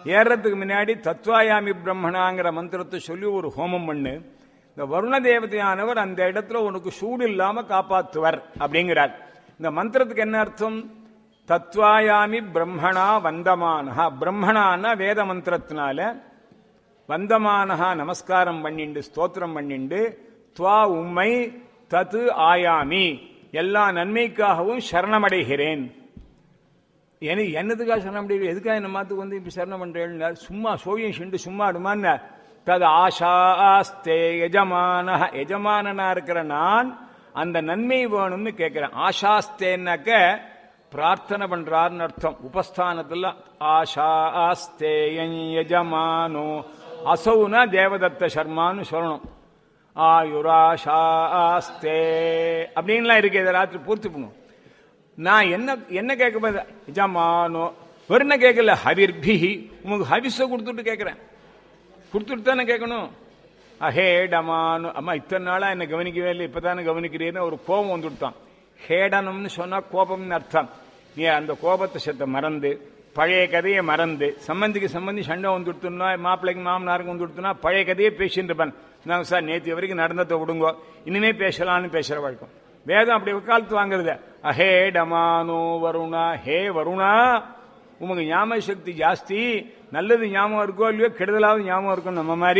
ஏறதுக்கு முன்னாடி தத்வாயாமி பிரம்மணாங்கிற மந்திரத்தை சொல்லி ஒரு ஹோமம் பண்ணு இந்த வருண தேவதையானவர் அந்த இடத்துல உனக்கு சூடு இல்லாம காப்பாத்துவர் அப்படிங்கிறார் இந்த மந்திரத்துக்கு என்ன அர்த்தம் தத்வாயாமி பிரம்மணா வந்தமானஹா பிரம்மணான்னா வேத மந்திரத்தினால வந்தமானஹா நமஸ்காரம் பண்ணிண்டு ஸ்தோத்திரம் பண்ணிண்டு துவா உம்மை தத்து ஆயாமி எல்லா நன்மைக்காகவும் சரணமடைகிறேன் எனக்கு என்னதுக்காக சரணம் அடைகிறேன் எதுக்காக என்ன மாத்துக்கு வந்து இப்படி சரணம் பண்றேன் சும்மா சோழியம் சிண்டு சும்மா அடுமான்னு தது ஆஷாஸ்தே எஜமான எஜமானனா இருக்கிற நான் அந்த நன்மை வேணும்னு கேட்கிறேன் ஆஷாஸ்தேன்னாக்க பிரார்த்தனை பண்றாருன்னு அர்த்தம் உபஸ்தானத்துல ஆஷாஸ்தே யஜமானோ அசௌனா தேவதத்த சர்மான்னு சொல்லணும் ஆயுராஷாஸ்தே அப்படின்லாம் இருக்கு இதை ராத்திரி பூர்த்தி பண்ணும் நான் என்ன என்ன கேட்க போது எஜமானோ வெறும் கேட்கல ஹவிர்பிஹி உங்களுக்கு ஹவிஸை கொடுத்துட்டு கேட்கிறேன் கொடுத்துட்டு தானே கேட்கணும் அஹேடமானு அம்மா இத்தனை நாளா என்ன கவனிக்கவே இல்லை இப்பதானே கவனிக்கிறீன்னு ஒரு கோபம் வந்து கொடுத்தான் ஹேடனம்னு சொன்னா கோபம்னு அர்த்தம் நீ அந்த கோபத்தை செத்த மறந்து பழைய கதையை மறந்து சம்பந்திக்கு சம்பந்தி சண்டை வந்து கொடுத்துனா மாப்பிள்ளைக்கு மாமனாருக்கு வந்து கொடுத்தனா பழைய கதையை பேசிட்டு இருப்பேன் நான் சார் நேற்று வரைக்கும் நடந்ததை விடுங்கோ இனிமே பேசலாம்னு பேசுற வழக்கம் வேதம் அப்படி வக்காலத்து வாங்குறது அஹே டமானோ வருணா ஹே வருணா உமக்கு ஞாபக சக்தி ஜாஸ்தி நல்லது ஞாபகம் இருக்கோ இல்லையோ கெடுதலாவது ஞாபகம் இருக்கும் நம்ம மாதிரி